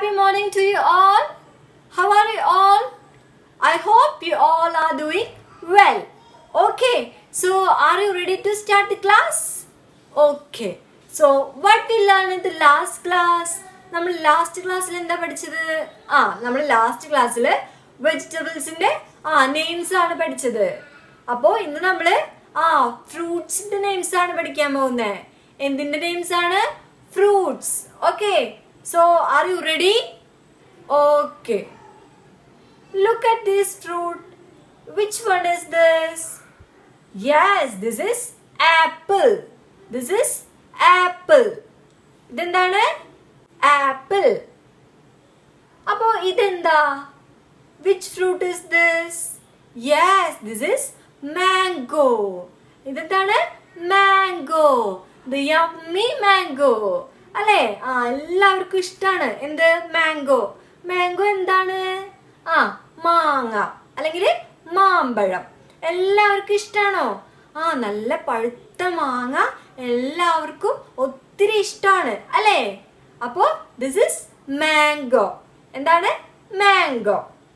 happy morning to you all. How are you all? I hope you all are doing well. Okay, so are you ready to start the class? Okay, so what we learned in the last class? നമ്മൾ last ക്ലാസ്സിൽ എന്താ പഠിച്ചത് ആ നമ്മൾ last ക്ലാസ്സിൽ വെജിറ്റബിൾസിന്റെ ആ names ആണ് പഠിച്ചത് അപ്പോ ഇന്ന് നമ്മള് ആ ഫ്രൂട്ട്സിന്റെ നെയിംസ് ആണ് പഠിക്കാൻ പോകുന്നത് എന്തിന്റെ നെയിംസ് ആണ് fruits okay so are you ready okay Look at this fruit. Which one is this? Yes, this is apple. This is apple. ഇതെന്താണ് ആപ്പിൾ അപ്പോ ഇതെന്താ which fruit is this yes this is mango ഇതെന്താണ് mango the yummy mango അല്ലേ ആ എല്ലാവർക്കും ഇഷ്ടമാണ് എന്ത് mango mango എന്താണ് ആ മാങ്ങ അല്ലെങ്കിൽ മാമ്പഴം എല്ലാവർക്കും ഇഷ്ടമാണോ ആ നല്ല പഴുത്ത മാങ്ങ എല്ലാവർക്കും ഒത്തിരി ഇഷ്ടമാണ് അല്ലേ അപ്പോ ദിസ് ഇസ് മാംഗോ എന്താണ് മാംഗോ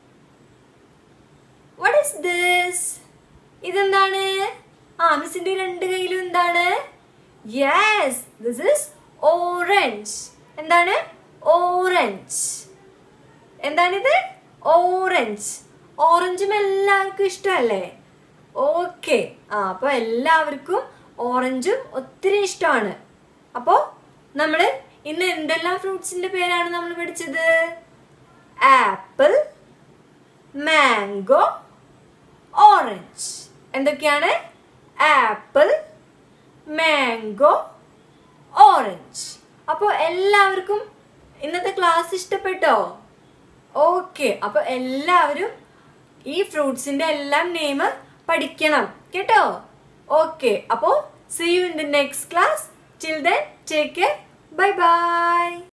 വാട്ട് ഇസ് ദിസ് ഇതെന്താണ് ആ മിസ്സിന്റെ രണ്ട് കയ്യിലും എന്താണ് യെസ് ദിസ് ഇസ് ഓറഞ്ച് എന്താണ് ഓറഞ്ച് എന്താണിത് ഓറഞ്ച് ഓറഞ്ചും എല്ലാവർക്കും ഇഷ്ടമല്ലേ ഓക്കെ ആ അപ്പൊ എല്ലാവർക്കും ഓറഞ്ചും ഒത്തിരി ഇഷ്ടമാണ് അപ്പോ നമ്മള് ഇന്ന് എന്തെല്ലാം ഫ്രൂട്ട്സിന്റെ പേരാണ് നമ്മൾ പഠിച്ചത് ആപ്പിൾ മാംഗോ ഓറഞ്ച് എന്തൊക്കെയാണ് ആപ്പിൾ മാംഗോ ഓറഞ്ച് അപ്പോൾ എല്ലാവർക്കും ഇന്നത്തെ ക്ലാസ് ഇഷ്ടപ്പെട്ടോ ഓക്കെ അപ്പൊ എല്ലാവരും ഈ ഫ്രൂട്ട്സിന്റെ എല്ലാം നെയിം പഠിക്കണം കേട്ടോ ഓക്കെ അപ്പോ see you in the next class till then take care bye by